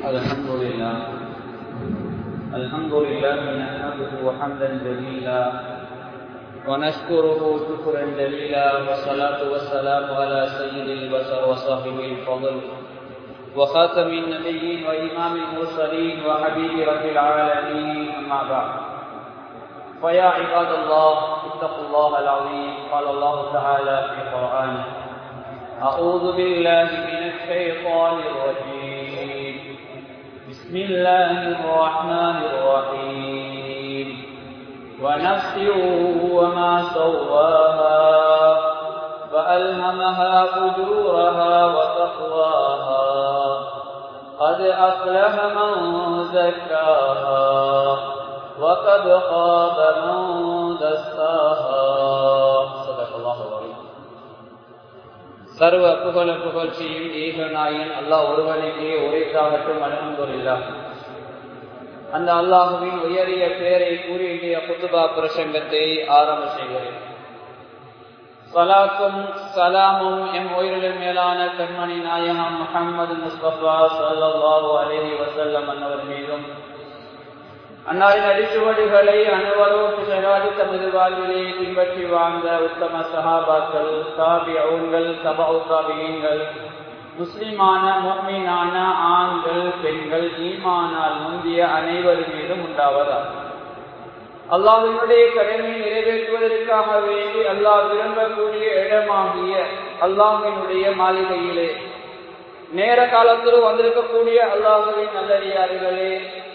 الحمد لله الحمد لله نحمده حمدا جليلا ونشكره شكرا جليلا والصلاة والسلام على سيد البشر وصاحب الفضل وخاتم النبيين وإمام المرسلين وحبيب رب العالمين أما بعد فيا عباد الله اتقوا الله العظيم قال الله تعالى في قرآنه أعوذ بالله من الشيطان الرجيم بسم الله الرحمن الرحيم ونفس وما سواها فألهمها فجورها وتقواها قد أفلح من زكاها وقد خاب من دساها صدق الله العظيم சர்வ புகழ புகழ்ச்சியும் ஈகநாயன் அல்லாஹ் ஒருவனுக்கே உரைத்தாகட்டும் அலமதுல்லா அந்த அல்லாஹுவின் உயரிய பெயரை கூறி இன்றைய புத்துபா பிரசங்கத்தை ஆரம்ப செய்கிறேன் சலாத்தும் சலாமும் எம் உயிரிலும் மேலான கண்மணி நாயகம் முகமது முஸ்தபா சல்லாஹூ அலஹி வசல்லம் அன்னவர் மீதும் அன்னாரின் அடிச்சுவடுகளை அனைவரும் பிறகாடி தமது வாழ்விலே பின்பற்றி வாழ்ந்த உத்தம சஹாபாக்கள் தாபியவுங்கள் தபாவு தாபியங்கள் முஸ்லிமான முக்மீனான ஆண்கள் பெண்கள் ஈமானால் முந்திய அனைவர் மீதும் உண்டாவதா அல்லாஹினுடைய கடமையை நிறைவேற்றுவதற்காக வேண்டி அல்லாஹ் விரும்பக்கூடிய இடமாகிய அல்லாஹினுடைய மாளிகையிலே நேர காலத்தில் வந்திருக்கக்கூடிய அல்லாஹுவின் நல்லடியார்களே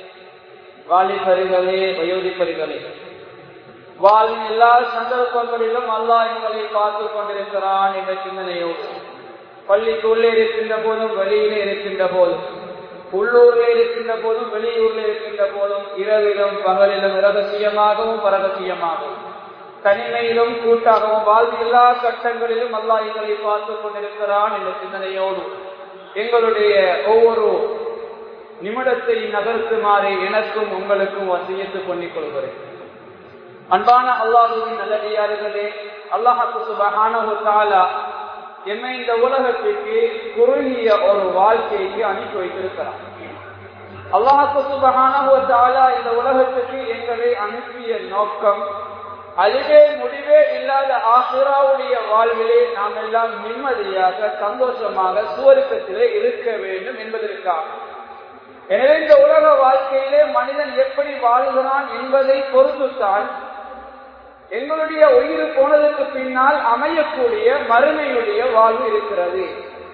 வாலிபர்களே வயோதிபர்களே வாழ்வின் எல்லா சந்தர்ப்பங்களிலும் அல்லாஹ் எங்களை பார்த்து கொண்டிருக்கிறான் என்ற சிந்தனையோடு பள்ளிக்குள்ளே இருக்கின்ற போதும் வெளியிலே இருக்கின்ற போதும் உள்ளூரில் இருக்கின்ற போதும் வெளியூரில் இருக்கின்ற போதும் இரவிலும் பகலிலும் இரகசியமாகவும் பரகசியமாகவும் தனிமையிலும் கூட்டாகவும் வாழ்வின் எல்லா கட்டங்களிலும் அல்லாஹ் எங்களை பார்த்து கொண்டிருக்கிறான் என்ற சிந்தனையோடு எங்களுடைய ஒவ்வொரு நிமிடத்தை நகர்த்துமாறு எனக்கும் உங்களுக்கும் வசியத்து பண்ணிக் கொள்கிறேன் அன்பான அல்லாஹுவின் நல்லடியார்களே அல்லாஹாக்கு சுபகான என்னை இந்த உலகத்திற்கு குறுகிய ஒரு வாழ்க்கைக்கு அனுப்பி வைத்திருக்கிறான் அல்லாஹாக்கு சுபகான இந்த உலகத்துக்கு எங்களை அனுப்பிய நோக்கம் அதுவே முடிவே இல்லாத ஆசிராவுடைய வாழ்விலே நாம் எல்லாம் நிம்மதியாக சந்தோஷமாக சுவருக்கத்திலே இருக்க வேண்டும் என்பதற்காக எனவே இந்த உலக வாழ்க்கையிலே மனிதன் எப்படி வாழ்கிறான் என்பதை பொறுத்துத்தான் எங்களுடைய உயிர் போனதற்கு பின்னால் அமையக்கூடிய மறுமையுடைய வாழ்வு இருக்கிறது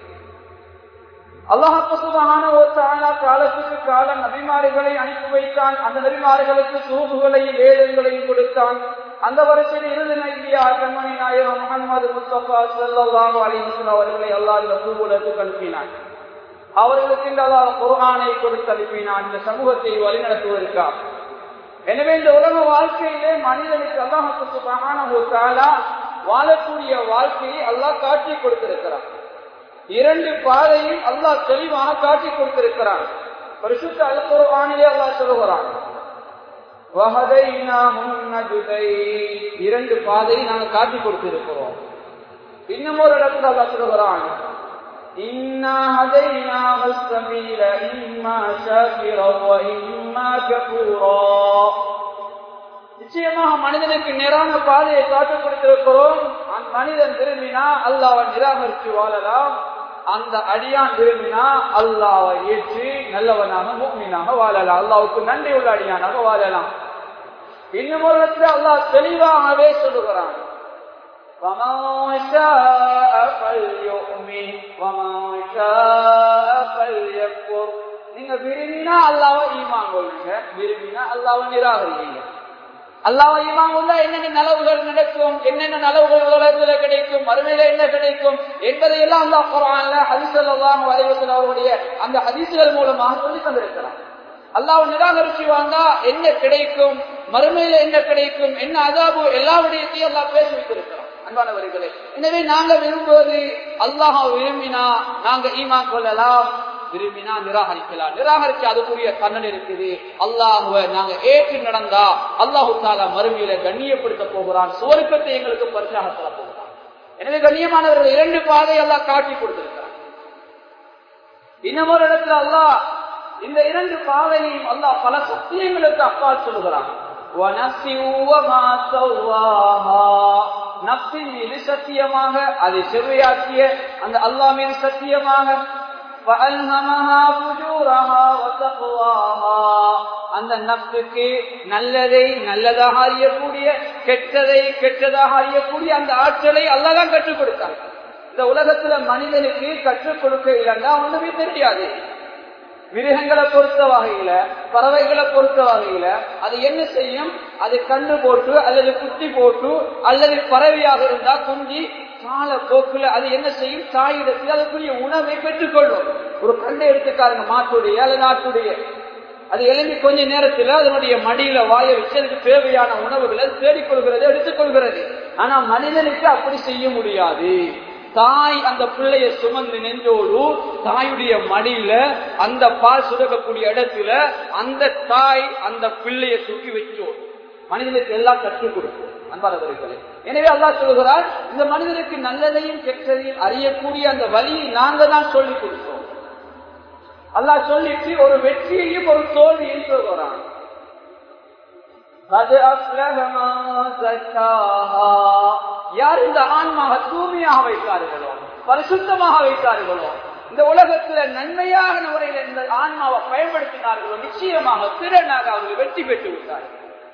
அல்லாஹான காலத்துக்கு காலம் நபிமாறுகளை அனுப்பி வைத்தான் அந்த நபிமாறுகளுக்கு சூகுகளையும் வேதங்களையும் கொடுத்தான் அந்த வருஷத்தில் இறுதி நைதியா கண்மணி நாயகம் முகமது முஸ்தபா சல்லாஹ் அலிமுஸ்லாம் அவர்களை அல்லாஹ் இந்த சூகுலத்துக்கு அனுப்பினான் அவர்களுக்கு இந்த குரானை கொடுத்து அனுப்பினான் இந்த சமூகத்தை வழிநடத்துவதற்காக எனவே இந்த உலக வாழ்க்கையிலே மனிதனுக்கு அல்லாஹாலா வாழக்கூடிய வாழ்க்கையை அல்லாஹ் காட்சி கொடுத்திருக்கிறான் இரண்டு பாதையில் அல்லாஹ் தெளிவாக காட்சி கொடுத்திருக்கிறான் பரிசுத்த அல்குரானிலே அல்லாஹ் சொல்லுகிறான் இரண்டு பாதையை நாங்கள் காட்டி கொடுத்திருக்கிறோம் இன்னும் ஒரு இடத்துல அல்லாஹ் சொல்லுகிறான் إنا هديناه السبيل إما شاكرا وإما كفورا நிச்சயமாக மனிதனுக்கு நேரான பாதையை காட்டுக் கொடுத்திருக்கிறோம் அந்த மனிதன் விரும்பினா அல்லாவை நிராகரித்து வாழலாம் அந்த அடியான் விரும்பினா அல்லாவை ஏற்றி நல்லவனாக மூமினாக வாழலாம் அல்லாவுக்கு நன்றி உள்ள அடியானாக வாழலாம் இன்னும் ஒரு இடத்துல அல்லாஹ் தெளிவாகவே சொல்லுகிறான் ومن شاء فليؤمن ومن شاء فليكفر நீங்க விரும்பினா அல்லாவை ஈமான் கொள்ளுங்க விரும்பினா அல்லாவை நிராகரிங்க அல்லாவை ஈமான் கொள்ள என்னென்ன நலவுகள் நடக்கும் என்னென்ன நலவுகள் உலகத்துல கிடைக்கும் மறுமையில என்ன கிடைக்கும் என்பதை எல்லாம் அல்லா குரான்ல ஹதிசல்லாம் வரைவசல் அவருடைய அந்த ஹதிசுகள் மூலமாக சொல்லி தந்திருக்கிறார் அல்லாவை நிராகரிச்சு வாங்க என்ன கிடைக்கும் மறுமையில என்ன கிடைக்கும் என்ன அதாபு எல்லா விடயத்தையும் எல்லாம் பேசி வைத்திருக்கிறோம் அன்பானவர்களே எனவே நாங்க விரும்புவது அல்லாஹ விரும்பினா நாங்க ஈமான் கொள்ளலாம் விரும்பினா நிராகரிக்கலாம் நிராகரிச்சு அதுக்குரிய தண்டனை இருக்குது அல்லாஹுவ நாங்க ஏற்று நடந்தா அல்லாஹு தாலா மறுமையில கண்ணியப்படுத்த போகிறான் சுவருக்கத்தை எங்களுக்கு பரிசாக தர போகிறான் எனவே கண்ணியமானவர்கள் இரண்டு பாதை எல்லாம் காட்டி கொடுத்திருக்கிறான் இன்னமொரு இடத்துல அல்லாஹ் இந்த இரண்டு பாதையையும் அல்லாஹ் பல சத்தியங்களுக்கு அப்பால் சொல்லுகிறான் நப்சின் மீது சத்தியமாக அதை செவ்வையாக்கிய அந்த அல்லாஹ் மீது சத்தியமாக அந்த நப்சுக்கு நல்லதை நல்லதாக அறியக்கூடிய கெட்டதை கெட்டதாக அறியக்கூடிய அந்த ஆற்றலை அல்லாதான் கற்றுக் கொடுத்தாங்க இந்த உலகத்துல மனிதனுக்கு கற்றுக் கொடுக்க இல்லைன்னா ஒண்ணுமே தெரியாது மிருகங்களை பொறுத்த வகையில பறவைகளை பொறுத்த வகையில அது என்ன செய்யும் அது கண்டு போட்டு அல்லது குட்டி போட்டு அல்லது பறவையாக இருந்தா குஞ்சி கால போக்குல அது என்ன செய்யும் தாயிடத்தில் அதுக்குரிய உணவை பெற்றுக்கொள்ளும் ஒரு கண்டை எடுத்துக்காருங்க மாட்டுடைய அல்லது நாட்டுடைய அது எழும்பி கொஞ்ச நேரத்துல அதனுடைய மடியில வாய வச்சு அதுக்கு தேவையான உணவுகளை தேடிக்கொள்கிறது எடுத்துக்கொள்கிறது ஆனா மனிதனுக்கு அப்படி செய்ய முடியாது தாய் அந்த பிள்ளைய சுமந்து நெஞ்சோடு தாயுடைய மடியில அந்த பால் சுரக்கக்கூடிய இடத்துல அந்த தாய் அந்த பிள்ளைய தூக்கி வச்சோம் மனிதனுக்கு எல்லாம் கற்றுக் கொடுக்கும் அன்பானவர்களே எனவே அல்லா சொல்கிறார் இந்த மனிதனுக்கு நல்லதையும் கெட்டதையும் அறியக்கூடிய அந்த வழியை நாங்க தான் சொல்லிக் கொடுத்தோம் அல்லாஹ் சொல்லிட்டு ஒரு வெற்றியையும் ஒரு தோல்வியையும் சொல்கிறான் யார் இந்த ஆன்மாக தூய்மையாக வைத்தார்களோ பரிசுத்தமாக வைத்தார்களோ இந்த உலகத்துல நன்மையான முறையில் இந்த ஆன்மாவை பயன்படுத்தினார்களோ நிச்சயமாக திறனாக அவர்கள் வெற்றி பெற்று விட்டார்கள்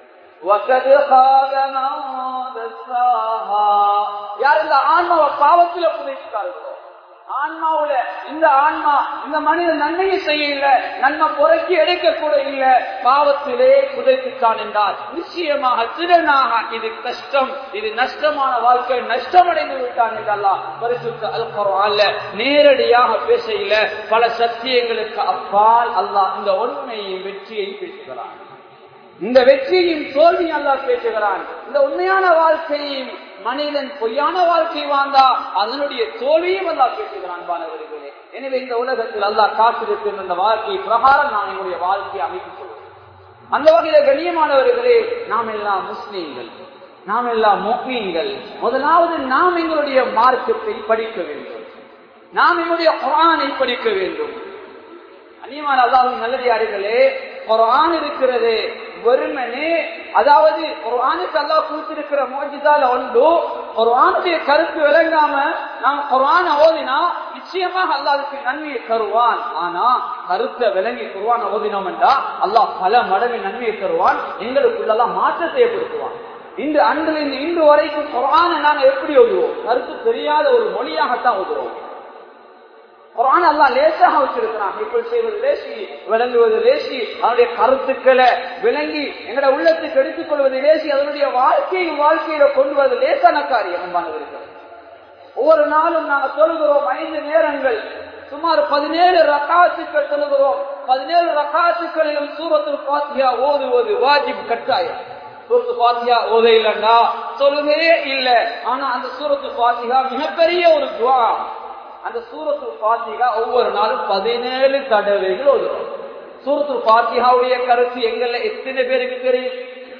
யார் இந்த ஆன்மாவை பாவத்துல புதைத்தார்களோ ஆன்மாவுல இந்த ஆன்மா இந்த மனிதன் நன்மையை செய்ய இல்ல நன்மை புறக்கி எடுக்க கூட இல்ல பாவத்திலே புதைத்துத்தான் என்றார் நிச்சயமாக திறனாக இது கஷ்டம் இது நஷ்டமான வாழ்க்கை நஷ்டமடைந்து விட்டான் என்றெல்லாம் பரிசுத்த அல்பரவான்ல நேரடியாக பேச இல்ல பல சத்தியங்களுக்கு அப்பால் அல்லாஹ் இந்த உண்மையையும் வெற்றியையும் பேசுகிறான் இந்த வெற்றியின் தோல்வி அல்லாஹ் பேசுகிறான் இந்த உண்மையான வாழ்க்கையும் மனிதன் பொய்யான வாழ்க்கை வாழ்ந்தா அதனுடைய தோல்வியும் அல்லாஹ் பேசுகிறான் பானவர்களே எனவே இந்த உலகத்தில் அல்லாஹ் காத்திருக்கின்ற இந்த வாழ்க்கை பிரகாரம் நான் என்னுடைய வாழ்க்கையை அமைத்துக் கொள்வேன் அந்த வகையில கண்ணியமானவர்களே நாம் எல்லாம் முஸ்லீம்கள் நாம் எல்லாம் மோமீன்கள் முதலாவது நாம் எங்களுடைய மார்க்கத்தை படிக்க வேண்டும் நாம் எங்களுடைய குரானை படிக்க வேண்டும் அந்நியமான அல்லாஹின் நல்லடியார்களே குரான் இருக்கிறது வெறுமனே அதாவது ஒரு ஆணுக்கு அல்லா கொடுத்திருக்கிற மோஜிதால ஒன்று ஒரு ஆணுடைய கருத்து விளங்காம நாம் குரான ஓதினா நிச்சயமாக அல்லாதுக்கு நன்மையை தருவான் ஆனா கருத்தை விளங்கி குருவான ஓதினோம் என்றா அல்லாஹ் பல மடங்கு நன்மையை தருவான் எங்களுக்குள்ளெல்லாம் மாற்றத்தை ஏற்படுத்துவான் இன்று அன்றிலிருந்து இன்று வரைக்கும் குரான நாங்க எப்படி ஓதுவோம் கருத்து தெரியாத ஒரு மொழியாகத்தான் ஓதுவோம் குரான் அல்லா லேசாக வச்சிருக்கிறான் இப்படி செய்வது லேசி விளங்குவது லேசி அதனுடைய கருத்துக்களை விளங்கி எங்கட உள்ளத்துக்கு எடுத்துக் கொள்வது லேசி அதனுடைய வாழ்க்கையை வாழ்க்கையில கொண்டு வருவது லேசான காரியம் அன்பானவர்கள் ஒவ்வொரு நாளும் நாங்க தொழுகிறோம் ஐந்து நேரங்கள் சுமார் பதினேழு ரக்காத்துக்கள் தொழுகிறோம் பதினேழு ரக்காத்துக்களிலும் சூரத்தில் பாத்தியா ஓதுவது வாஜிப் கட்டாயம் சூரத்து பாத்தியா ஓத இல்லைண்டா தொழுகையே இல்லை ஆனா அந்த சூரத்து பாத்தியா மிகப்பெரிய ஒரு துவா அந்த சூரத்து பாத்திகா ஒவ்வொரு நாளும் பதினேழு தடவைகள் ஓதுறோம் சூரத்து பாத்திகாவுடைய கருத்து எங்கள்ல எத்தனை பேருக்கு தெரியும்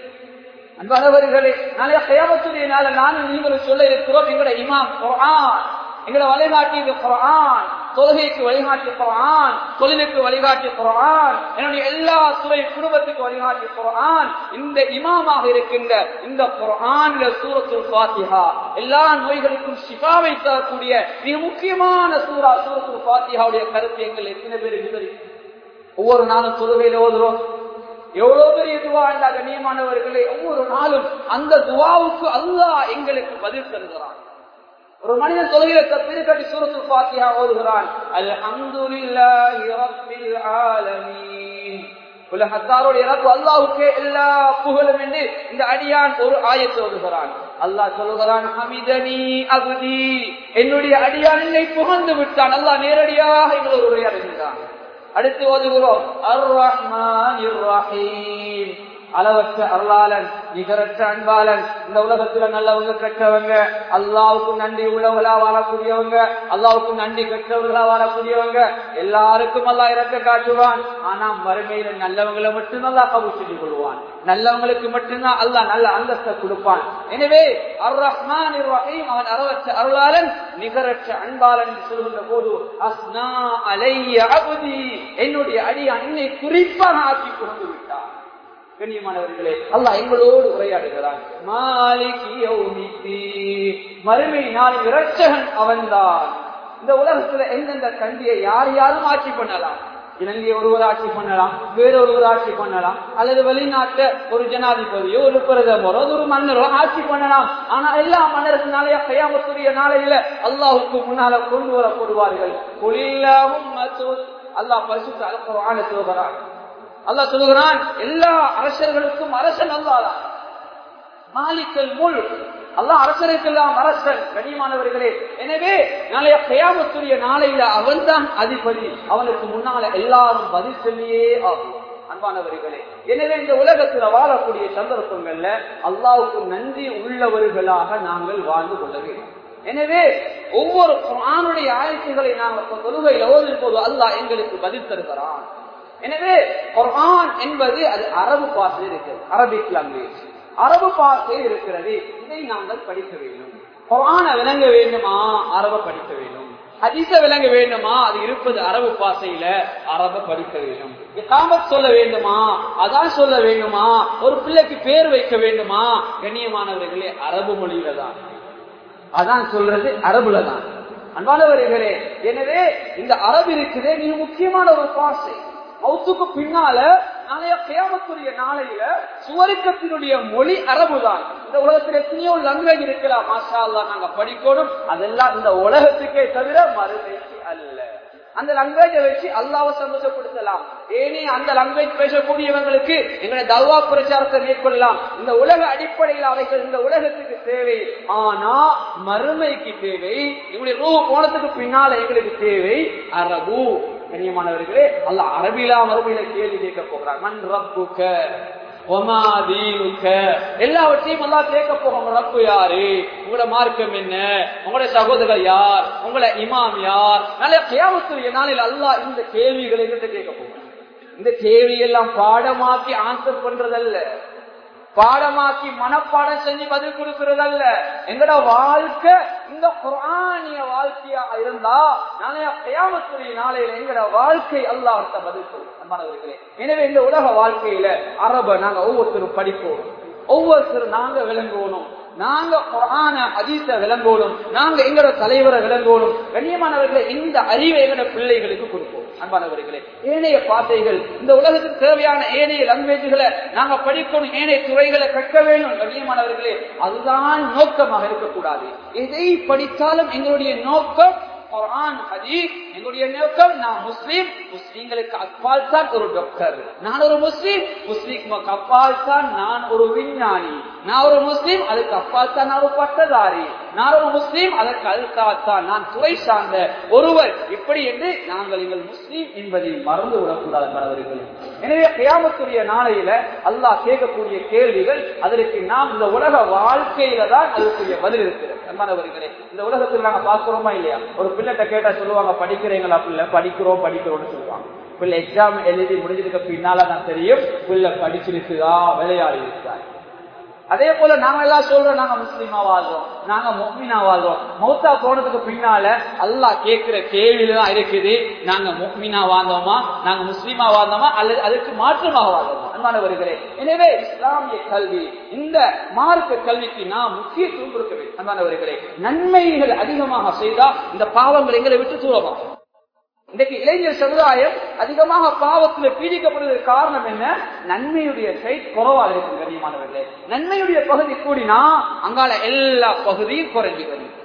அன்பர்களே நாளைய சேவத்துடைய நாள நானும் நீங்களும் சொல்ல இருக்கிறோம் எங்களோட இமாம் குரான் எங்களை வழிகாட்டியது குரான் தொழுகைக்கு வழிகாட்டி குரான் தொழிலுக்கு வழிகாட்டி குரான் என்னுடைய எல்லா துறை குடும்பத்துக்கு வழிகாட்டி குரான் இந்த இமாமாக இருக்கின்ற இந்த குரான்ல சூரத்துல் பாத்திஹா எல்லா நோய்களுக்கும் சிபாவை தரக்கூடிய மிக முக்கியமான சூரா சூரத்துல் பாத்திஹாவுடைய கருத்து எங்கள் எத்தனை பேருக்கு தெரியும் ஒவ்வொரு நாளும் தொழுகையில ஓதுறோம் எவ்வளவு பெரிய துவா என்ற கண்ணியமானவர்களே ஒவ்வொரு நாளும் அந்த துவாவுக்கு அல்லாஹ் எங்களுக்கு பதில் தருகிறான் ஒரு மனிதன் தொழுகையில தப்பிரு கட்டி சூரத்து பாத்தியா ஓதுகிறான் அல்ஹம்துலில்லாஹி ரப்பில் ஆலமீன் உலகத்தாரோட இறப்பு அல்லாஹுக்கே எல்லா புகழும் என்று இந்த அடியான் ஒரு ஆயத்தை ஓதுகிறான் அல்லாஹ் சொல்லுகிறான் ஹமிதனி அகுதி என்னுடைய அடியான் என்னை புகழ்ந்து விட்டான் அல்லாஹ் நேரடியாக எங்கள் உரையாடுகின்றான் அடுத்து ஓதுகிறோம் அர் ரஹ்மான் ரஹீம் அளவற்ற அருளாளன் நிகரற்ற அன்பாளன் இந்த உலகத்துல நல்லவங்க கெட்டவங்க அல்லாவுக்கு நன்றி உள்ளவங்களா வாழக்கூடியவங்க அல்லாவுக்கு நன்றி கெட்டவர்களா வாழக்கூடியவங்க எல்லாருக்கும் அல்லா இறக்க காட்டுவான் ஆனா மறுமையில நல்லவங்களை மட்டும் நல்லா கவுச்சிட்டு கொள்வான் நல்லவங்களுக்கு மட்டும்தான் அல்லாஹ் நல்ல அந்தஸ்தை கொடுப்பான் எனவே அர் ரஹ்மான் ரஹீம் அவன் அறவற்ற அருளாளன் நிகரற்ற அன்பாளன் என்று சொல்கின்ற போது அஸ்னா அலைய அபுதி என்னுடைய அடியான் என்னை குறிப்பாக ஆக்கி கொண்டு விட்டான் கண்ணியமானவர்களே அல்லாஹ் எங்களோடு உரையாடுகிறான் மறுமை நாள் இரட்சகன் அவன்தான் இந்த உலகத்துல எந்தெந்த கண்டியை யார் யாரும் ஆட்சி பண்ணலாம் இலங்கையை ஒருவர் ஆட்சி பண்ணலாம் வேற ஒருவர் ஆட்சி பண்ணலாம் அல்லது வெளிநாட்டுல ஒரு ஜனாதிபதியோ ஒரு பிரதமரோ ஒரு மன்னரோ ஆட்சி பண்ணலாம் ஆனா எல்லா மன்னருக்கு நாளைய கையாமத்துடைய நாளையில அல்லாஹுக்கு முன்னால கொண்டு வரப்படுவார்கள் தொழிலாவும் அல்லாஹ் பரிசுத்த அல்குரான சொல்கிறான் அல்லாஹ் சொல்லுகிறான் எல்லா அரசர்களுக்கும் அரசன் அல்லாதான் மாலிக்கல் முள் அல்லாஹ் அரசருக்கெல்லாம் அரசன் கனிமானவர்களே எனவே நாளைய கயாமத்துடைய நாளையில அவன்தான் அதிபதி அவனுக்கு முன்னால எல்லாரும் பதில் சொல்லியே ஆகும் அன்பானவர்களே எனவே இந்த உலகத்துல வாழக்கூடிய சந்தர்ப்பங்கள்ல அல்லாவுக்கு நன்றி உள்ளவர்களாக நாங்கள் வாழ்ந்து கொள்ள வேண்டும் எனவே ஒவ்வொரு ஆணுடைய ஆயத்துகளை நாங்கள் தொழுகையில் ஓதும் போது அல்லாஹ் எங்களுக்கு பதில் தருகிறான் எனவே குர்ஆன் என்பது அது அரபு பாசையில் இருக்கிறது அரபிக் லாங்குவேஜ் அரபு பாசையில் இருக்கிறது இதை நாங்கள் படிக்க வேண்டும் குர்ஆனை விளங்க வேண்டுமா அரப படிக்க வேண்டும் ஹதீஸ விளங்க வேண்டுமா அது இருப்பது அரபு பாசையில அரப படிக்க வேண்டும் இகாமத் சொல்ல வேண்டுமா அதான் சொல்ல வேண்டுமா ஒரு பிள்ளைக்கு பேர் வைக்க வேண்டுமா கண்ணியமானவர்களே அரபு மொழியில தான் அதான் சொல்றது அரபுல தான் அன்பானவர்களே எனவே இந்த அரபு இருக்குதே மிக முக்கியமான ஒரு பாசை மௌத்துக்கு பின்னால நாளைய கேமத்துடைய நாளையில சுவரிக்கத்தினுடைய மொழி அரபுதான் இந்த உலகத்தில் எத்தனையோ லாங்குவேஜ் இருக்கலாம் மாஷா அல்லா நாங்க படிக்கணும் அதெல்லாம் இந்த உலகத்துக்கே தவிர மறுமைக்கு அல்ல அந்த லாங்குவேஜை வச்சு அல்லாவை சந்தோஷப்படுத்தலாம் ஏனே அந்த லாங்குவேஜ் பேசக்கூடியவங்களுக்கு எங்களை தல்வா பிரச்சாரத்தை மேற்கொள்ளலாம் இந்த உலக அடிப்படையில் அவைகள் இந்த உலகத்துக்கு தேவை ஆனா மறுமைக்கு தேவை எங்களுடைய ரூ போனதுக்கு பின்னால எங்களுக்கு தேவை அரபு கண்ணியமானவர்களே அல்ல அரபிலா மறுமையில கேள்வி கேட்க போகிறார் மண் ரப்புக்க எல்லாவற்றையும் எல்லாம் கேட்க போகும் ரப்பு யாரு உங்களோட மார்க்கம் என்ன உங்களோட சகோதரர் யார் உங்களோட இமாம் யார் நல்ல கேவத்துடைய நாளில் அல்லாஹ் இந்த கேள்விகளை கேட்க போகும் இந்த கேள்வியெல்லாம் பாடமாக்கி ஆன்சர் பண்றதல்ல பாடமாக்கி மனப்பாடம் செஞ்சு பதில் கொடுக்கறதல்ல எங்கட வாழ்க்கை இந்த குரானிய வாழ்க்கையா இருந்தா நாளைய கயாமத்துடைய நாளையில எங்கட வாழ்க்கை அல்லாஹ்ட்ட பதில் கொடுக்கும் எனவே இந்த உலக வாழ்க்கையில அரப நாங்க ஒவ்வொருத்தரும் படிப்போம் ஒவ்வொருத்தரும் நாங்க விளங்குவோம் நாங்க குரான அதீச விளங்கோடும் நாங்க எங்களோட தலைவரை விளங்கோடும் கண்ணியமானவர்களை இந்த அறிவை எங்களோட பிள்ளைகளுக்கு கொடுப்போம் அன்பானவர்களே ஏனைய பாசைகள் இந்த உலகத்துக்கு தேவையான ஏனைய லாங்குவேஜ்களை நாங்க படிக்கணும் ஏனைய துறைகளை கற்க வேண்டும் கண்ணியமானவர்களே அதுதான் நோக்கமாக இருக்கக்கூடாது எதை படித்தாலும் எங்களுடைய நோக்கம் குரான் ஹதீஸ் எங்களுடைய நோக்கம் நான் முஸ்லீம் முஸ்லீம்களுக்கு அப்பால் தான் ஒரு டாக்டர் நான் ஒரு முஸ்லீம் முஸ்லீம்க்கு அப்பால் தான் நான் ஒரு விஞ்ஞானி நான் ஒரு முஸ்லீம் அதுக்கு அப்பால் தான் நான் ஒரு பட்டதாரி நான் ஒரு முஸ்லீம் அதற்கு அதுக்காகத்தான் நான் துறை சார்ந்த ஒருவர் இப்படி என்று நாங்கள் எங்கள் முஸ்லீம் என்பதை மறந்து விடக்கூடாது என்பவர்கள் எனவே கியாமத்துடைய நாளையில அல்லாஹ் கேட்கக்கூடிய கேள்விகள் அதற்கு நாம் இந்த உலக வாழ்க்கையில தான் அதற்குரிய பதில் இருக்கிறது அன்பானவர்களே இந்த உலகத்தில் நாங்க பார்க்கிறோமா இல்லையா ஒரு பிள்ளைகிட்ட கேட்டா சொல்லுவாங்க படிக்கிறீங்களா பிள்ளை படிக்கிறோம் படிக்கிறோம்னு சொல்லுவாங்க பிள்ளை எக்ஸாம் எழுதி முடிஞ்சதுக்கு பின்னால தான் தெரியும் பிள்ளை படிச்சிருக்குதா விளையாடி இருக்கா அதே போல நாங்க எல்லாம் சொல்றோம் நாங்க முஸ்லீமா வாழ்றோம் நாங்க முக்மினா வாழ்றோம் மௌத்தா போனதுக்கு பின்னால அல்லாஹ் கேட்கிற கேள்வியில தான் இருக்குது நாங்க முக்மினா வாழ்ந்தோமா நாங்க முஸ்லீமா வாழ்ந்தோமா அல்லது அதுக்கு மாற்றமாக வாழ்ந்தோமா அன்பானவர்களே எனவே இஸ்லாமிய கல்வி இந்த மார்க்க கல்விக்கு நாம் முக்கியத்துவம் கொடுக்க வேண்டும் அன்பானவர்களே நன்மைகள் அதிகமாக செய்தா இந்த பாவங்கள் எங்களை விட்டு தூரமாகும் இன்றைக்கு இளைஞர் சமுதாயம் அதிகமாக பாவத்துல பீடிக்கப்படுவதற்கு காரணம் என்ன நன்மையுடைய சைட் குறவா இருக்கும் கண்ணியமானவர்களே நன்மையுடைய பகுதி கூடினா அங்கால எல்லா பகுதியும் குறைஞ்சு வரும்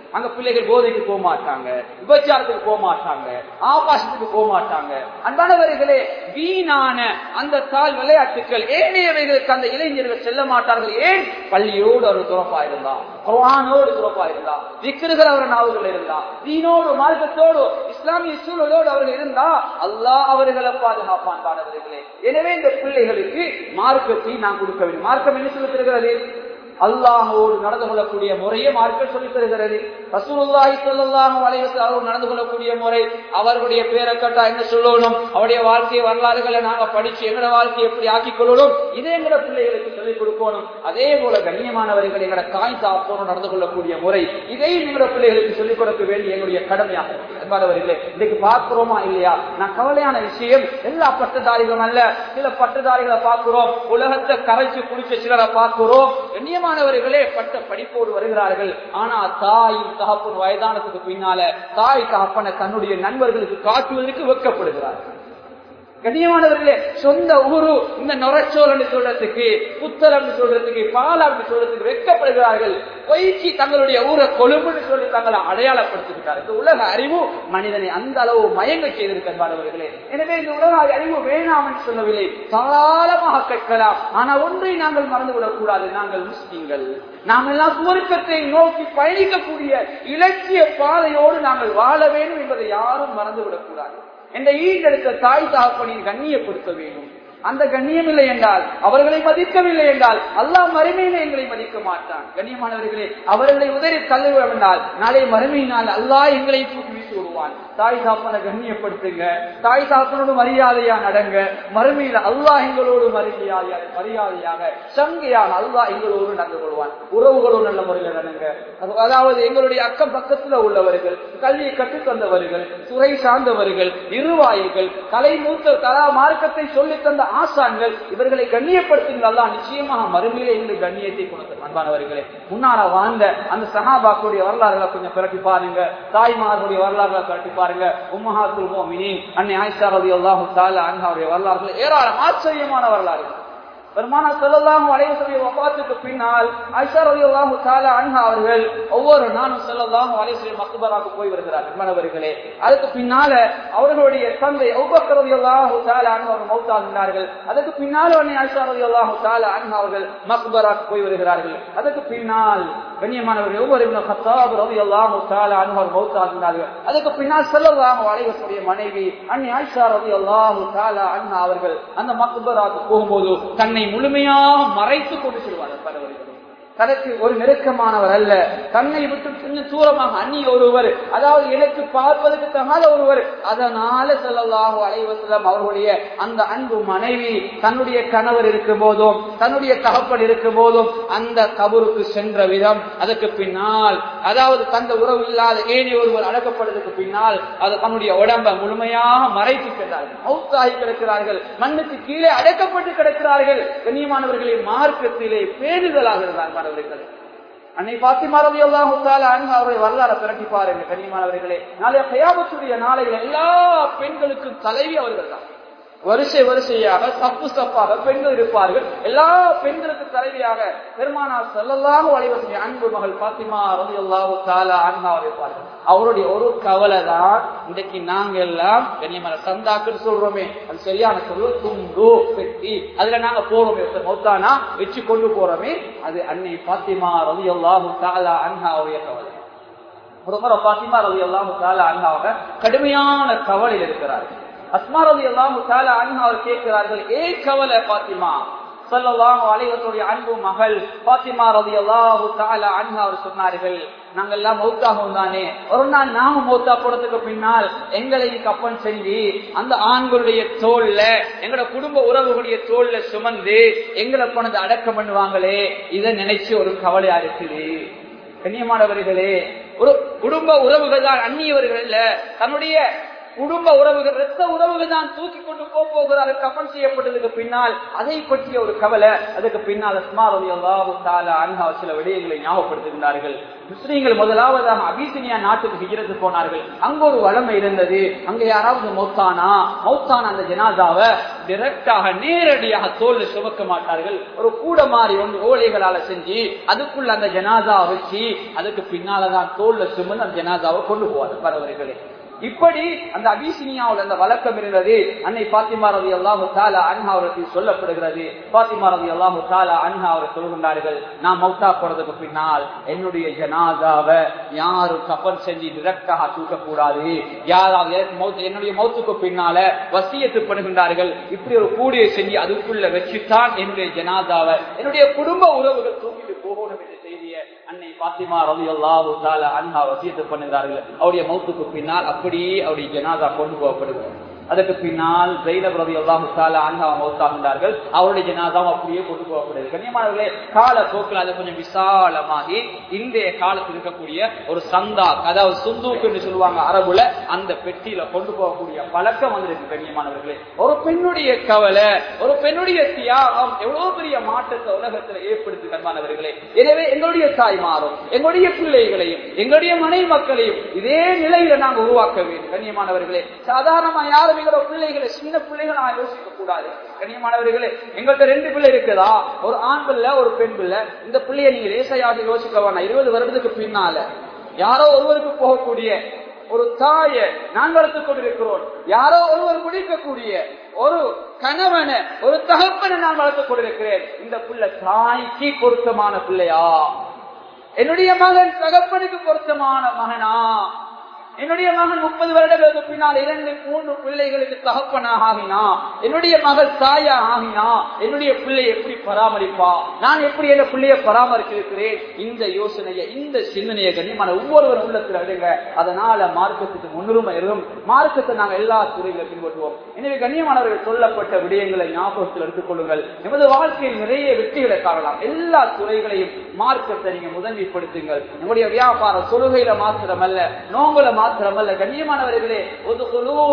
அந்த பிள்ளைகள் போதைக்கு போக மாட்டாங்க விபச்சாரத்துக்கு போக மாட்டாங்க ஆபாசத்துக்கு போக மாட்டாங்க அன்பானவர்களே வீணான அந்த தாள் விளையாட்டுகள் ஏனையவைகளுக்கு அந்த இளைஞர்கள் செல்ல மாட்டார்கள் ஏன் பள்ளியோடு அவர் துறப்பா இருந்தா குரானோடு துறப்பா இருந்தா விக்கிருகள் அவர் நாவுகள் இருந்தா தீனோடு மார்க்கத்தோடு இஸ்லாமிய சூழலோடு அவர்கள் இருந்தா அல்லாஹ் அவர்களை பாதுகாப்பான் பாடவர்களே எனவே இந்த பிள்ளைகளுக்கு மார்க்கத்தை நான் கொடுக்க வேண்டும் மார்க்கம் என்ன சொல்லி தருகிறது அல்லாஹோடு நடந்து கொள்ளக்கூடிய முறையை மார்க்கம் சொல்லித் தருகிறது ரசூலுல்லாஹி ஸல்லல்லாஹு அலைஹி வஸல்லம் நடந்து கொள்ளக்கூடிய முறை அவர்களுடைய பேரை கேட்டா என்ன சொல்லணும் அவருடைய வாழ்க்கை வரலாறுகளை நாங்க படிச்சு எங்களோட வாழ்க்கையை எப்படி ஆக்கிக் கொள்ளணும் இதே எங்களோட பிள்ளைகளுக்கு சொல்லிக் கொடுக்கணும் அதே போல கண்ணியமானவர்கள் எங்களோட தாய் தாப்போடு நடந்து கொள்ளக்கூடிய முறை இதையும் எங்களோட பிள்ளைகளுக்கு சொல்லிக் கொடுக்க வேண்டிய எங்களுடைய கடமையாக அன்பானவர்களே இன்னைக்கு பார்க்கிறோமா இல்லையா நான் கவலையான விஷயம் எல்லா பட்டதாரிகளும் அல்ல சில பட்டதாரிகளை பார்க்கிறோம் உலகத்தை கரைச்சு குடிச்ச சிலரை பார்க்கிறோம் கண்ணியமானவர்களே பட்ட படிப்போடு வருகிறார்கள் ஆனா தாயும் தகப்பன் வயதானத்துக்கு பின்னால தாய் தகப்பனை தன்னுடைய நண்பர்களுக்கு காட்டுவதற்கு வெக்கப்படுகிறார்கள் கண்ணியமானவர்களே சொந்த ஊரு இந்த நொரச்சோல் சொல்றதுக்கு புத்தரம் சொல்றதுக்கு பாலான்னு சொல்றதுக்கு வெட்கப்படுகிறார்கள் பொய்ச்சி தங்களுடைய ஊரை கொழும்புன்னு சொல்லி தங்களை அடையாளப்படுத்திவிட்டார் இந்த உலக அறிவு மனிதனை அந்த அளவு மயங்க செய்திருக்கிறார்களே எனவே இந்த உலக அறிவு வேணாம் என்று சொல்லவில்லை தாராளமாக கற்கலாம் ஆனா ஒன்றை நாங்கள் மறந்துவிடக் கூடாது நாங்கள் முஸ்லீம்கள் நாம் எல்லாம் சுவர்க்கத்தை நோக்கி பயணிக்கக்கூடிய இலட்சிய பாதையோடு நாங்கள் வாழ வேண்டும் என்பதை யாரும் மறந்துவிடக் கூடாது என்ற ஈடெடுத்த தாய் தாப்பனின் கண்ணியப்படுத்த வேண்டும் அந்த கண்ணியம் இல்லை என்றால் அவர்களை மதிக்கவில்லை என்றால் அல்லாஹ் மறுமையில எங்களை மதிக்க மாட்டான் கண்ணியமானவர்களே அவர்களை உதறி தள்ள வேண்டால் நாளை மறுமையினால் அல்லாஹ் எங்களை தூக்கி வீசி விடுவான் தாய் தாப்பனை கண்ணியப்படுத்துங்க தாய் தாப்பனோடு மரியாதையா நடங்க மறுமையில அல்லாஹ் எங்களோடு மரியாதையாக மரியாதையாக சங்கையாக அல்லாஹ் எங்களோடு நடந்து கொள்வான் உறவுகளோடு நல்ல முறையில் நடங்க அதாவது எங்களுடைய அக்கம் பக்கத்துல உள்ளவர்கள் கல்வியை கற்றுத் தந்தவர்கள் துறை சார்ந்தவர்கள் நிர்வாகிகள் கலை மூத்த கலா மார்க்கத்தை சொல்லித் தந்த ஆசான்கள் இவர்களை கண்ணியப்படுத்துங்கள் நிச்சயமாக மறுமையிலே எங்களுக்கு கண்ணியத்தை கொடுத்த அன்பானவர்களே முன்னால வாழ்ந்த அந்த சகாபாக்களுடைய வரலாறுகளை கொஞ்சம் பிறட்டி பாருங்க தாய்மார்களுடைய வரலாறுகளை பிறட்டி பாருங்க உம்மஹாத்துல் மோமினின் அன்னை ஆயிஷா ரதி அல்லாஹு தாலா அன்ஹாவுடைய வரலாறுகள் ஏராளம் ஆச்சரியமான வரலாறுகள் பெருமானா செல்லலாம் அலைவசரிய வபாத்துக்கு பின்னால் ஐஷா ரவி அல்லாஹு தாலா அன்ஹா அவர்கள் ஒவ்வொரு நாளும் செல்லலாம் அலைவசரிய மக்பராக போய் வருகிறார்கள் மாணவர்களே அதுக்கு பின்னால அவர்களுடைய தந்தை ஒவ்வொரு ரவி அல்லாஹு தாலா அன்ஹா அவர்கள் மௌத்தாகின்றார்கள் அதுக்கு பின்னால் அன்னை ஐஷா ரவி அல்லாஹு தாலா அன்ஹா அவர்கள் மக்பராக போய் வருகிறார்கள் அதுக்கு பின்னால் கண்ணியமானவர்கள் ஒவ்வொரு ஹத்தாப் ரவி அல்லாஹு தாலா அன்ஹா அவர்கள் மௌத்தாகின்றார்கள் அதுக்கு பின்னால் செல்லலாம் அலைவசரிய மனைவி அன்னை ஐஷா ரவி அல்லாஹு தாலா அன்ஹா அவர்கள் அந்த மக்பராக போகும்போது தன்னை முழுமையாக மறைத்துக் கொண்டு செல்வார்கள் பலவர்கள் தனக்கு ஒரு நெருக்கமானவர் அல்ல தன்னை விட்டு கொஞ்சம் தூரமாக அந்நிய ஒருவர் அதாவது எனக்கு பார்ப்பதற்கு தகாத ஒருவர் அதனால செல்லலாக அலைவசலம் அவர்களுடைய அந்த அன்பு மனைவி தன்னுடைய கணவர் இருக்கும் போதும் தன்னுடைய தகப்பன் இருக்கும் போதும் அந்த கபருக்கு சென்ற விதம் அதற்கு பின்னால் அதாவது தந்த உறவு இல்லாத ஏனி ஒருவர் அடக்கப்படுவதற்கு பின்னால் அது தன்னுடைய உடம்ப முழுமையாக மறைத்து சென்றார்கள் மௌத்தாகி கிடக்கிறார்கள் மண்ணுக்கு கீழே அடக்கப்பட்டு கிடக்கிறார்கள் கண்ணியமானவர்களை மார்க்கத்திலே பேணுதலாக இருந்தார்கள் மாணவர்கள் அன்னை பாத்திமா ரவி அல்லாஹு அவருடைய வரலாறு பிரட்டி பாருங்க கண்ணியமானவர்களே நாளைய கயாபத்துடைய நாளையில் எல்லா பெண்களுக்கும் தலைவி அவர்கள் தான் வரிசை வரிசையாக தப்பு தப்பாக பெண்கள் இருப்பார்கள் எல்லா பெண்களுக்கு தலைவியாக பெருமானார் செல்லலாம் வழிவசதி அன்பு மகள் பாத்திமா ரவி அல்லாஹு தாலா அன்ஹா இருப்பார்கள் அவருடைய ஒரு கவலை தான் இன்றைக்கு நாங்க எல்லாம் கண்ணியமான சந்தாக்குன்னு சொல்றோமே அது சரியான சொல்லு துண்டு பெட்டி அதுல நாங்க போறோமே மௌத்தானா வச்சு கொண்டு போறோமே அது அன்னை பாத்திமா ரவி அல்லாஹு தாலா அன்ஹாவுடைய கவலை ஒரு முறை பாத்திமா ரவி அல்லாஹு தாலா அன்ஹாவாக கடுமையான கவலையில் இருக்கிறார்கள் அஸ்மா ரவி அல்லாஹு தாலா அன்ஹா அவர் கேட்கிறார்கள் ஏ கவலை பாத்திமா சொல்லலாம் அலைவர்களுடைய அன்பு மகள் பாத்திமா ரவி அல்லாஹு தாலா அன்ஹா அவர் சொன்னார்கள் நாங்க எல்லாம் மௌத்தாகவும் தானே ஒரு நாள் நாம மௌத்தா போறதுக்கு பின்னால் எங்களை கப்பன் செஞ்சு அந்த ஆண்களுடைய தோல்ல எங்களோட குடும்ப உறவுகளுடைய தோல்ல சுமந்து எங்களை கொண்டு அடக்கம் பண்ணுவாங்களே இதை நினைச்சு ஒரு கவலையா இருக்குது கண்ணியமானவர்களே ஒரு குடும்ப உறவுகள் தான் அந்நியவர்கள் தன்னுடைய குடும்ப உறவுகள் இரத்த உறவுகள் தான் தூக்கி கொண்டு போக போகிறார்கள் கப்பல் செய்யப்பட்டதுக்கு பின்னால் அதை பற்றிய ஒரு கவலை அதுக்கு பின்னால் அஸ்மா ரவி அல்லாஹு தாலா அன்ஹா சில விடயங்களை ஞாபகப்படுத்துகின்றார்கள் முஸ்லீம்கள் முதலாவதாக அபிசினியா நாட்டுக்கு ஹிஜரத்து போனார்கள் அங்க ஒரு வளமை இருந்தது அங்க யாராவது மௌத்தானா மௌத்தான அந்த ஜனாதாவை டிரெக்டாக நேரடியாக தோல்ல சுமக்க மாட்டார்கள் ஒரு கூட மாறி ஒன்று ஓலைகளால செஞ்சு அதுக்குள்ள அந்த ஜனாதா வச்சு அதுக்கு பின்னாலதான் தோல்ல சுமந்து அந்த ஜனாதாவை கொண்டு போவார் பரவர்களே இப்படி அந்த அபிசினியாவில் அந்த வழக்கம் இருந்தது அன்னை பாத்திமா ரவி அல்லாஹு தாலா அன்ஹா அவருக்கு சொல்லப்படுகிறது பாத்திமா ரவி அல்லாஹு தாலா அன்ஹா அவர் சொல்கின்றார்கள் நான் மௌத்தா போறதுக்கு பின்னால் என்னுடைய ஜனாதாவை யாரும் கப்பல் செஞ்சு டிரெக்டாக தூக்கக்கூடாது யாராவது எனக்கு மௌத்து- என்னுடைய மௌத்துக்கு பின்னால வசியத்து பண்ணுகின்றார்கள் இப்படி ஒரு கூடிய செஞ்சு அதுக்குள்ள வச்சுத்தான் என்னுடைய ஜனாதாவை என்னுடைய குடும்ப உறவுகள் தூக்கிட்டு போகணும் என்ற செய்தியை அன்னை பாத்திமா ரவி அல்லாஹு தாலா அன்ஹா வசியத்து பண்ணுகிறார்கள் அவருடைய மௌத்துக்கு பின்னால் அப்படியே அவருடைய ஜனாதா கொண்டு போகப்படுகிறது அதற்கு பின்னால் ஜெயினப் ரவி அல்லாஹு தாலா அன்ஹா மௌத்தாகின்றார்கள் அவருடைய ஜனாதாவும் அப்படியே கொண்டு போகப்படுது கண்ணியமானவர்களே கால போக்கில் அது கொஞ்சம் விசாலமாகி இன்றைய காலத்தில் இருக்கக்கூடிய ஒரு சந்தா அதாவது சுந்தூக்கு என்று சொல்லுவாங்க அரபுல அந்த பெட்டியில கொண்டு போகக்கூடிய பழக்கம் வந்திருக்கு கண்ணியமானவர்களே ஒரு பெண்ணுடைய கவலை ஒரு பெண்ணுடைய தியாகம் எவ்வளவு பெரிய மாற்றத்தை உலகத்தில் ஏற்படுத்தி கண்மானவர்களே எனவே எங்களுடைய தாய்மாரும் எங்களுடைய பிள்ளைகளையும் எங்களுடைய மனைவி மக்களையும் இதே நிலையில நாங்கள் உருவாக்க வேண்டும் கண்ணியமானவர்களே சாதாரணமா யாரும் எங்களோட பிள்ளைகளை சின்ன பிள்ளைகளை நான் யோசிக்க கூடாது கண்ணியமானவர்களே எங்கள்கிட்ட ரெண்டு பிள்ளை இருக்குதா ஒரு ஆண் பிள்ளை ஒரு பெண் பிள்ளை இந்த பிள்ளைய நீங்க லேசையாக யோசிக்க வேணாம் இருபது வருடத்துக்கு பின்னால யாரோ ஒருவருக்கு போகக்கூடிய ஒரு தாயை நான் வளர்த்துக் கொண்டிருக்கிறோம் யாரோ ஒருவர் குடிக்கக்கூடிய ஒரு கணவனை ஒரு தகப்பனை நான் வளர்த்துக் கொண்டிருக்கிறேன் இந்த பிள்ளை தாய்க்கு பொருத்தமான பிள்ளையா என்னுடைய மகன் தகப்பனுக்கு பொருத்தமான மகனா என்னுடைய மகன் முப்பது வருடங்களுக்கு பின்னால் இரண்டு மூன்று பிள்ளைகளுக்கு தகப்பனாக ஆகினா என்னுடைய மகள் தாயா ஆகினா என்னுடைய பிள்ளை எப்படி பராமரிப்பா நான் எப்படி என் பிள்ளைய பராமரித்திருக்கிறேன் இந்த யோசனையை இந்த சிந்தனையை கண்ணியமான ஒவ்வொருவரும் உள்ளத்தில் விடுங்க அதனால மார்க்கத்துக்கு முன்னுரிமை இருக்கும் மார்க்கத்தை நாங்கள் எல்லா துறைகளை பின்பற்றுவோம் எனவே கண்ணியமானவர்கள் சொல்லப்பட்ட விடயங்களை ஞாபகத்தில் எடுத்துக் கொள்ளுங்கள் எமது வாழ்க்கையில் நிறைய வெற்றிகளை காணலாம் எல்லா துறைகளையும் மார்க்கத்தை நீங்க முதன்மைப்படுத்துங்கள் நம்முடைய வியாபார தொழுகையில மாத்திரமல்ல நோங்குல மாத்திரமல்ல கண்ணியமானவர்களே ஒரு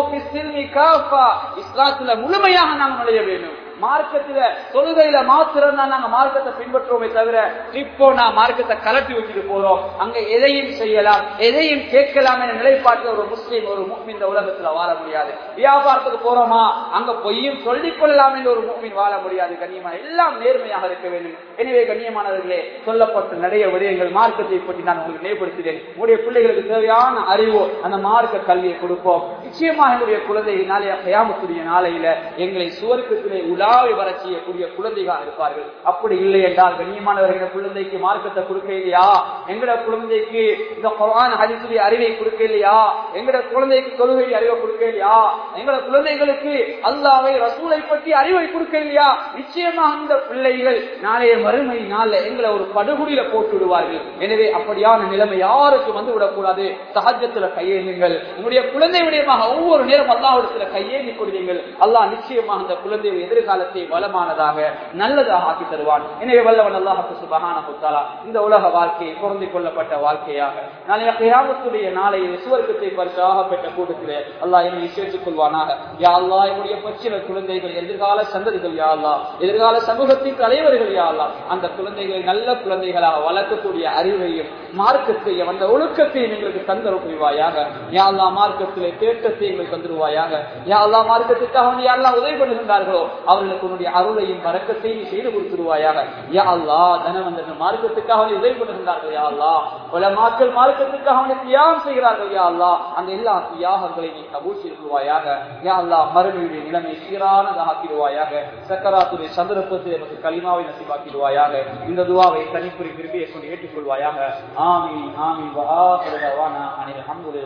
இஸ்லாத்துல முழுமையாக நாங்கள் நுழைய வேண்டும் மார்க்கத்துல தொழுகையில மாத்திரம் தான் நாங்க மார்க்கத்தை பின்பற்றுவோமே தவிர இப்போ நான் மார்க்கத்தை கலட்டி வச்சுட்டு போறோம் அங்க எதையும் செய்யலாம் எதையும் கேட்கலாம் என்ற நிலைப்பாட்டில் ஒரு முஸ்லீம் ஒரு முக்மின் இந்த உலகத்துல வாழ முடியாது வியாபாரத்துக்கு போறோமா அங்க பொய்யும் சொல்லிக் கொள்ளலாம் என்று ஒரு முக்மின் வாழ முடியாது கண்ணியமான எல்லாம் நேர்மையாக இருக்க வேண்டும் எனவே கண்ணியமானவர்களே சொல்லப்பட்ட நிறைய விடயங்கள் மார்க்கத்தை பற்றி நான் உங்களுக்கு நினைவுபடுத்தினேன் உங்களுடைய பிள்ளைகளுக்கு தேவையான அறிவோ அந்த மார்க்க கல்வியை கொடுப்போம் நிச்சயமாக என்னுடைய குழந்தை நாளைய கயாமத்துடைய நாளையில எங்களை சுவர்க்கத்திலே உலாவி வர செய்யக்கூடிய குழந்தைகளாக இருப்பார்கள் அப்படி இல்லை என்றால் கண்ணியமானவர்கள் குழந்தைக்கு மார்க்கத்தை கொடுக்க இல்லையா எங்கட குழந்தைக்கு இந்த குரான் ஹரிசுடைய அறிவை கொடுக்க இல்லையா எங்கட குழந்தைக்கு தொழுகை அறிவை கொடுக்க இல்லையா எங்கட குழந்தைகளுக்கு அல்லாவை ரசூலை பற்றி அறிவை கொடுக்க இல்லையா நிச்சயமாக இந்த பிள்ளைகள் நாளைய மறுமை நாள்ல எங்களை ஒரு படுகொலியில போட்டு விடுவார்கள் எனவே அப்படியான நிலைமை யாருக்கும் வந்து விடக்கூடாது சகஜத்துல கையேந்துங்கள் உங்களுடைய குழந்தை விடயமாக ஒவ்வொரு நேரம் அல்லாவிடத்துல கையேந்தி கொள்வீங்கள் அல்லாஹ் நிச்சயமாக அந்த குழந்தையை எதிர்காலத்தை வளமானதாக நல்லதாக ஆக்கி தருவான் எனவே வல்லவன் அல்லாஹு சுபஹான முத்தாலா இந்த உலக வாழ்க்கையை பொருந்திக் கொள்ளப்பட்ட வாழ்க்கையாக நாளைய கியாமத்துடைய நாளையில் சுவர்க்கத்தை பரிசாக பெற்ற கூட்டத்திலே அல்லாஹ் என்னை சேர்த்துக் கொள்வானாக யா அல்லாஹ் என்னுடைய பச்சில குழந்தைகள் எதிர்கால சந்ததிகள் யா அல்லாஹ் எதிர்கால சமூகத்தின் தலைவர்கள் யா அல்லாஹ் அந்த குழந்தைகளை நல்ல குழந்தைகளாக வளர்க்கக்கூடிய அறிவையும் மார்க்கத்தையும் அந்த ஒழுக்கத்தையும் எங்களுக்கு தந்தரும் புரிவாயாக யா அல்லாஹ் மார்க்கத்திலே தேட்டத்தை எங்களுக்கு தந்துருவாயாக யா அல்லாஹ் மார்க்கத்துக்காக நீ யாரெல்லாம் உதவி பண்ணுகின்றார்களோ அவர்களுக்கு உன்னுடைய அருளையும் வரக்கத்தையும் நீ செய்து கொடுத்துருவாயாக யா அல்லாஹ் தனவந்தர்கள் மார்க்கத்துக்காக நீ உதவி பண்ணுகின்றார்கள் யா அல்லாஹ் பல மக்கள் மார்க்கத்துக்காக அவனை தியாகம் செய்கிறார்கள் யா அல்லாஹ் அந்த எல்லா தியாகங்களை நீ கபூல் செய்துவாயாக யா அல்லாஹ் மறுமையுடைய நிலைமை சீரானதாக ஆக்கிடுவாயாக சக்கராத்துடைய சந்தர்ப்பத்தில் நமக்கு களிமாவை நசிவாக்கிடுவாயாக இந்த துவாவை தனிப்புரி விரும்பியை கொண்டு ஏற்றுக்கொள்வாயாக ஆமீன் ஆமீன் வஹா அனில் அஹமதுல்லாஹ்